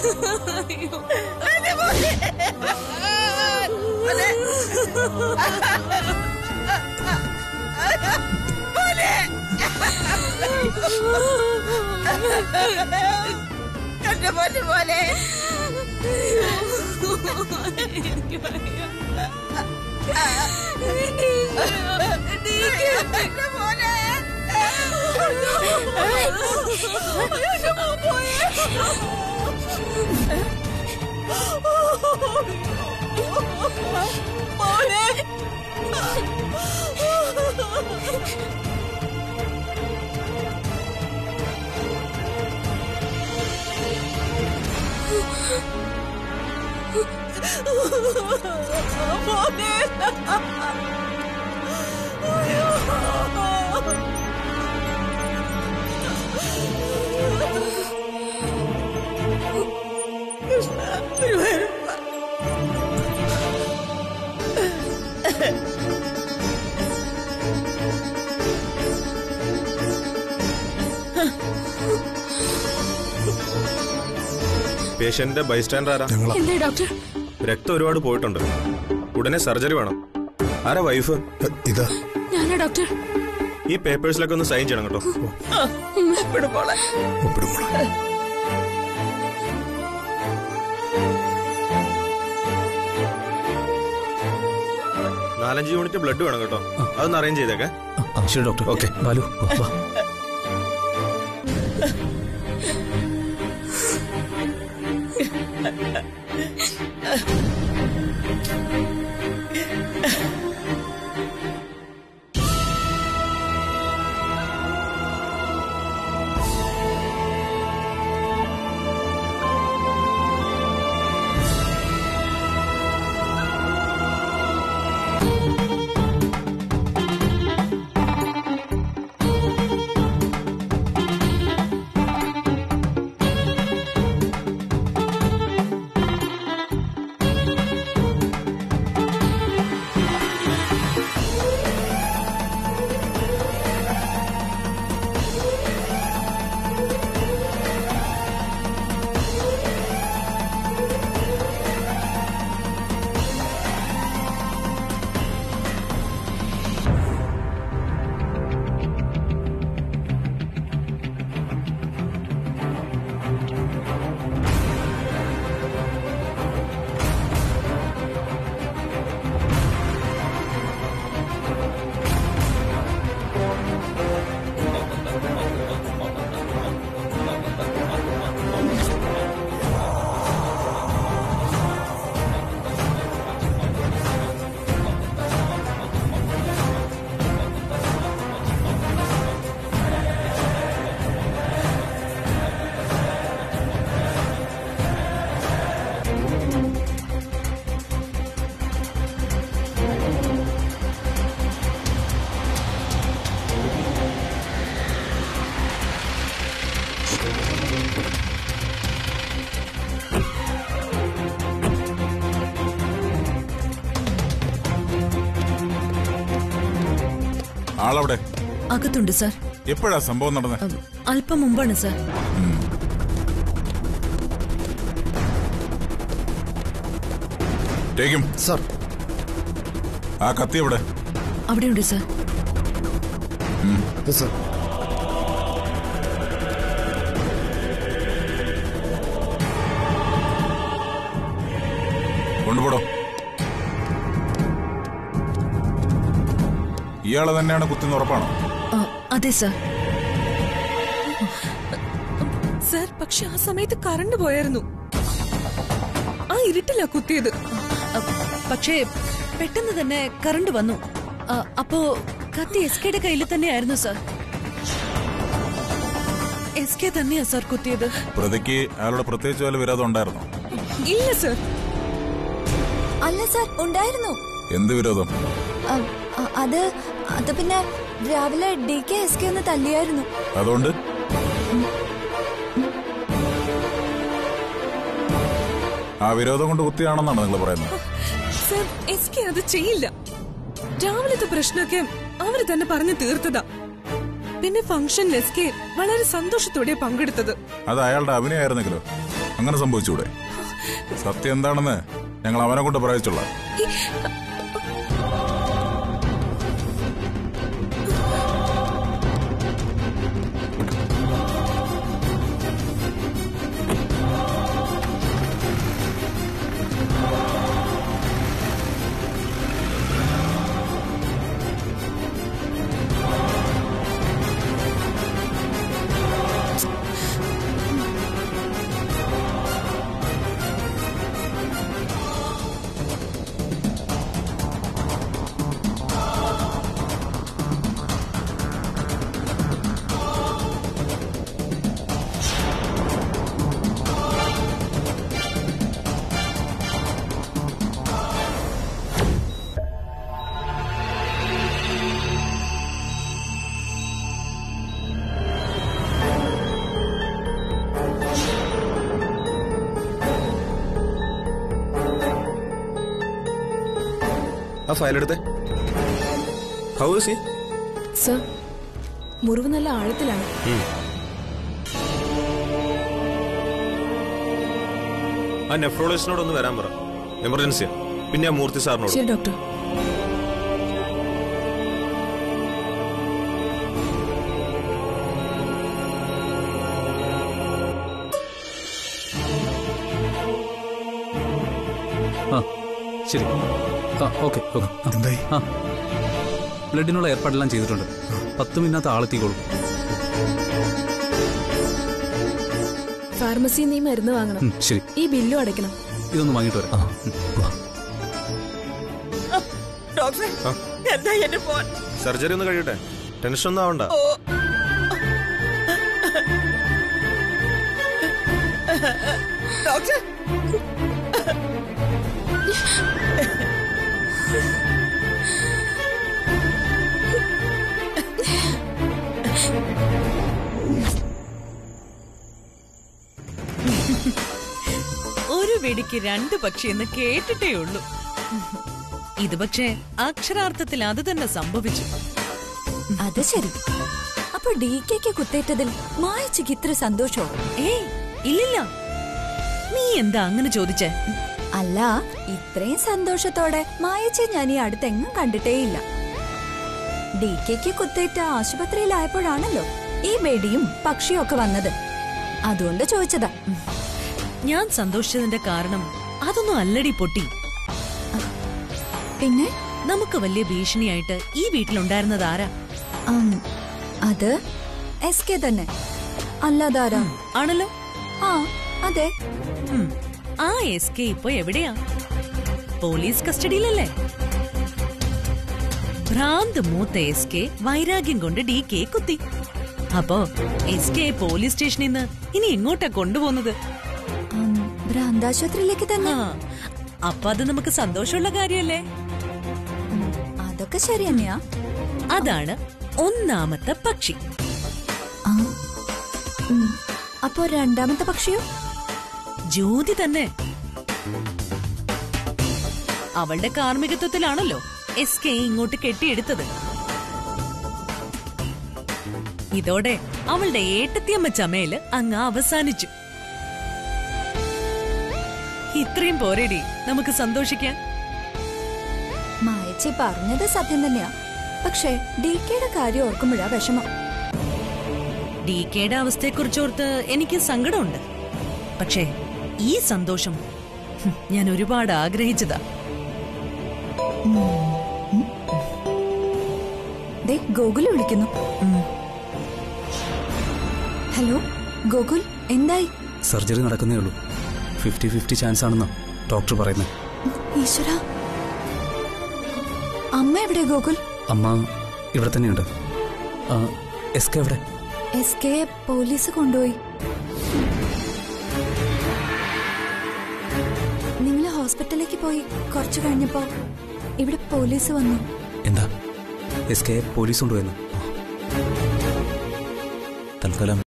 എന്റെ മോനെ പോലെ എന്റെ മോനെ പേഷ്യന്റിന്റെ ബൈസ്റ്റാൻഡർ ആരാ ഞങ്ങളാ എന്താ ഡോക്ടർ രക്തം ഒരുപാട് പോയിട്ടുണ്ട് ഉടനെ സർജറി വേണം ആരാ വൈഫ് എ, ഇതാ ഞാനാ ഡോക്ടർ ഈ പേപ്പേഴ്സിലൊക്കെ ഒന്ന് സൈൻ ചെയ്യണം കേട്ടോ ഇവിടെ മോളെ ഒപ്പിടും മോളെ നാലഞ്ച് യൂണിറ്റ് ബ്ലഡ് വേണം കേട്ടോ അതൊന്ന് അറേഞ്ച് ചെയ്തേക്കെ ആ ശരി ഡോക്ടർ ഓക്കെ. ബാലു വാ, വാ ആളവിടെ അകത്തുണ്ട് സാർ എപ്പോഴാ സംഭവം നടന്നത് ഉം, അല്പം മുമ്പാണ് സാർ ടേക്കും സാർ ആ കത്തി എവിടെ അവിടെയുണ്ട് സാർ Yes, സാർ കൊണ്ടുപോടോ ഇയാളെ തന്നെയാണ് കുത്തിന്ന് ഉറപ്പാണോ ആ, അതെ സാർ സർ പക്ഷെ ആ സമയത്ത് കറണ്ട് പോയായിരുന്നു ആ ഇരുട്ടിലാ കുത്തിയത് അ, പക്ഷേ പെട്ടെന്ന് തന്നെ കറണ്ട് വന്നു ആ, അപ്പോ കത്തി എസ് കെയുടെ കയ്യിൽ തന്നെയായിരുന്നു സാർ എസ് കെ തന്നെയാ സർ കുത്തിയത് പ്രതിക്ക് അയാളുടെ പ്രത്യേകിച്ച് വല്ല വിരോധം ഉണ്ടായിരുന്നോ ഇല്ല സർ അല്ല സാർ ഉണ്ടായിരുന്നു എന്ത് വിരോധം അ- അ- അത് അത് പിന്നെ രാവിലെ ഡി കെ എസ് കെ ഒന്ന് തല്ലിയായിരുന്നു അതുകൊണ്ട് ആ വിരോധം കൊണ്ട് കുത്തിയാണെന്നാണ് നിങ്ങൾ പറയുന്നത് സർ എസ് കെ അത് ചെയ്യില്ല രാവിലത്തെ പ്രശ്നമൊക്കെ അവര് തന്നെ പറഞ്ഞു തീർത്തതാ പിന്നെ ഫംഗ്ഷനിൽ എസ് കെ വളരെ സന്തോഷത്തോടെ പങ്കെടുത്തത് അത് അയാളുടെ അഭിനയമായിരുന്നെങ്കിലോ അങ്ങനെ സംഭവിച്ചൂടെ സത്യം എന്താണെന്ന് ഞങ്ങൾ അവനെ കൊണ്ട് പറയിച്ചോളാം ആ ഫയൽ എടുത്തേ ഹൗ ഇസ് ഹി സർ മുറിവ് നല്ല ആഴത്തിലാണ് ആ നെഫ്രോളജിസ്റ്റിനോടൊന്ന് വരാൻ പറ എമർജൻസിയാ പിന്നെ ആ മൂർത്തി സാറിനോട് ശരി ഡോക്ടർ ആ ശരി ആ ഓക്കെ ഓക്കെ എന്തായി ആ ബ്ലഡിനുള്ള ഏർപ്പാടെല്ലാം ചെയ്തിട്ടുണ്ട് പത്ത് മിനിറ്റ് ആളെത്തിക്കോളും ഫാർമസിയിൽ നീ മരുന്ന് വാങ്ങണം ഉം, ശരി ഈ ബില്ലും അടയ്ക്കണം ഇതൊന്ന് വാങ്ങിയിട്ട് വരാം ഉം, വാ. ഡോക്ടറെ ആ. എന്താ എന്റെ ഫോൺ സർജറി ഒന്ന് കഴിയട്ടെ ടെൻഷൻ ഒന്നും ആവണ്ട ഓ ഡോക്ടർ ഒരു വെടിക്ക് രണ്ട് പക്ഷി എന്ന് കേട്ടിട്ടേ ഉള്ളൂ ഇത് പക്ഷേ അക്ഷരാർത്ഥത്തിൽ അത് തന്നെ സംഭവിച്ചു അത് ശരി അപ്പൊ ഡി കെക്ക് കുത്തേറ്റതിൽ മായച്ചക്ക് ഇത്ര സന്തോഷോ ഏയ് ഇല്ലില്ല നീ എന്താ അങ്ങനെ ചോദിച്ചേ അല്ല ഇത്രയും സന്തോഷത്തോടെ മായച്ചെ ഞാൻ ഈ അടുത്തെങ്ങും കണ്ടിട്ടേയില്ല ഡി കെക്ക് കുത്തേറ്റ ആശുപത്രിയിലായപ്പോഴാണല്ലോ ഈ വെടിയും പക്ഷിയും ഒക്കെ വന്നത് അതുകൊണ്ട് ചോദിച്ചതാ ഞാൻ സന്തോഷിച്ചതിന്റെ കാരണം അതൊന്നും അല്ലടി പൊട്ടി പിന്നെ നമുക്ക് വലിയ ഭീഷണിയായിട്ട് ഈ വീട്ടിലുണ്ടായിരുന്നത് ആരാ ആം, അത് എസ് കെ തന്നെ അല്ലാതാരാ ആണല്ലോ ആ അതെ ഉം. ആ എസ് കെ ഇപ്പൊ എവിടെയാ പോലീസ് കസ്റ്റഡിയിലല്ലേ ഭ്രാന്ത് മൂത്ത എസ് കെ വൈരാഗ്യം കൊണ്ട് ഡി കെ കുത്തി അപ്പോ എസ് കെ പോലീസ് സ്റ്റേഷനിൽ നിന്ന് ഇനി എങ്ങോട്ടാ കൊണ്ടുപോകുന്നത് ആം, ഭ്രാന്താശുപത്രിയിലേക്ക് തന്നെ ആ അപ്പൊ അത് നമുക്ക് സന്തോഷമുള്ള കാര്യല്ലേ ഉം, അതൊക്കെ ശരി തന്നെയാ അതാണ് ഒന്നാമത്തെ പക്ഷി ആ, ഉം, അപ്പോ രണ്ടാമത്തെ പക്ഷിയോ ജ്യോതി തന്നെ അവളുടെ കാർമ്മികത്വത്തിലാണല്ലോ എസ് കെ ഇങ്ങോട്ട് കെട്ടിയെടുത്തത് ഇതോടെ അവളുടെ ഏട്ടത്തിയമ്മ ചമയല് അങ്ങ് അവസാനിച്ചു ഇത്രയും പോരേടി നമുക്ക് സന്തോഷിക്കാൻ മായച്ചി പറഞ്ഞത് സത്യം തന്നെയാ പക്ഷേ ഡി കെയുടെ കാര്യം ഓർക്കുമ്പോഴാ വിഷമം ഡി കെയുടെ അവസ്ഥയെക്കുറിച്ചോർത്ത് എനിക്ക് സങ്കടമുണ്ട് പക്ഷേ ഈ സന്തോഷം ഹും, ഞാൻ ഒരുപാട് ആഗ്രഹിച്ചതാ ദേ ഗോകുൽ വിളിക്കുന്നു ഉം. ഹലോ ഗോകുൽ എന്തായി സർജറി നടക്കുന്നേ ഉള്ളൂ ഫിഫ്റ്റി ഫിഫ്റ്റി ചാൻസ് ആണെന്നാ ഡോക്ടർ പറയുന്നത് ഈശ്വര അമ്മ എവിടെ ഗോകുൽ അമ്മ ഇവിടെ തന്നെയുണ്ട് ആ, എസ് കെ എവിടെ എസ് കെ പോലീസ് കൊണ്ടുപോയി നിങ്ങൾ ഹോസ്പിറ്റലിലേക്ക് പോയി കുറച്ചു കഴിഞ്ഞപ്പോ ഇവിടെ പോലീസ് വന്നു എന്താ എസ് കെ പോലീസ് കൊണ്ടുപോയെന്ന് തൽക്കാലം